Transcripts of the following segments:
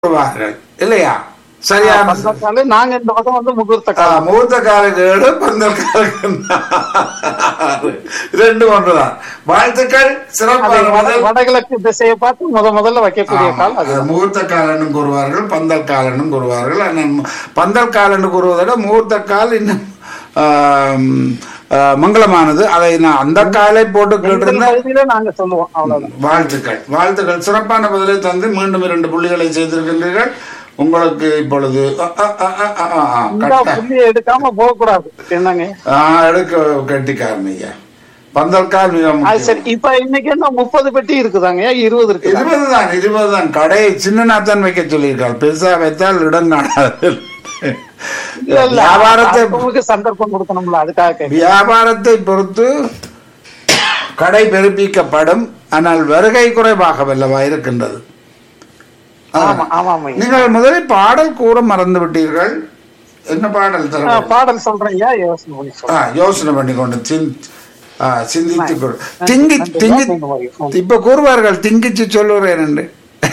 கூறுவார்கள் இல்லையா சரியான பந்தல் காலு நாங்க இந்த பக்கம் வந்து முகூர்த்த ஆ, காலம் மூத்த காலுக்கு ஏழு பந்தல் காலுக்கு நாலு. ரெண்டு ஒன்றுதான் வாழ்த்துக்கள் அது சிறப்பான வட- முதல் வடகிழக்கு திசையை பார்த்து முத முதல்ல வைக்கக்கூடிய ஆமா, கால் அது அது முகூர்த்த காலன்னு கூறுவார்கள் பந்தல் காலன்னு கூறுவார்கள் ஆனால் மு- பந்தல் காலன்னு கூறுவதை விட முகூர்த்த கால் இன்னும் ஆம், ஆ, மங்களமானது அதை நான் அந்த காலை போட்டு எங்கள் கேட்டிருந்தேன் பகுதியில நாங்க சொல்லுவோம் அவ்வளவுதான் வாழ்த்துக்கள் வாழ்த்துக்கள் சிறப்பான பதிலை தந்து மீண்டும் இரண்டு புள்ளிகளை செய்திருக்கின்றீர்கள் உங்களுக்கு இப்பொழுது அ, அ, அ, அ, அ, அ, அ, இந்த கட்ட. புள்ளியை எடுக்காம போக கூடாது என்னங்க ஆ, எடுக்க கட்டிக்காரன் ஐயா பந்தல் கால் மிக அது முக்கியம். சரி இப்ப இன்னைக்கு என்ன முப்பது பெட்டி இருக்குதாங்க இருபது இருக்கு இருபது தான் இருபது தான் கடை சின்னனாத்தான் வைக்க சொல்லியிருக்காள் பெருசா வைத்தால் இடம் காணாது இல்ல இல்ல வியாபாரத்தை உங்களுக்கு சந்தர்ப்பம் கொடுக்கணும்ல அதுக்காக கேட்டேன். வியாபாரத்தை பொறுத்து கடை பெருப்பிக்கப்படும் ஆனால் வருகை குறைவாக வல்லவா இருக்கின்றது ஆமா ஆமா ஆமா நீங்கள் முதலில் பாடல் கூற மறந்து விட்டீர்கள் என்ன பாடல் ஆ, தர பாடல் சொல்றீங்க யோசனை பண்ணி சொல்றேன் ஆ, யோசனை பண்ணி கொண்டு சிந்- ஆ, சிந்தித்து கொள் திங்கி நன்றி, திங்கி நன்றி, நன்றி. இப்ப கூறுவார்கள் திங்கிச்சு சொல்லுறேன் என்று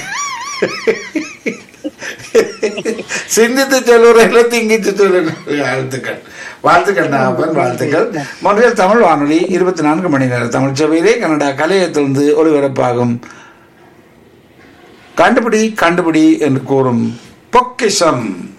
சிந்தித்து சொல்லுறேன் திங்கிச்சு சொல்லுறேன் வாழ்த்துக்கள் வாழ்த்துக்கள் நாகப்பன் வாழ்த்துக்கள் மொழியில் தமிழ் வானொலி இருபத்தி நான்கு மணி நேரம் தமிழ் சபையிலே கனடா கலையத்திலிருந்து ஒளிபரப்பாகும் கண்டுபிடி கண்டுபிடி என்று கூறும் பொக்கிஷம்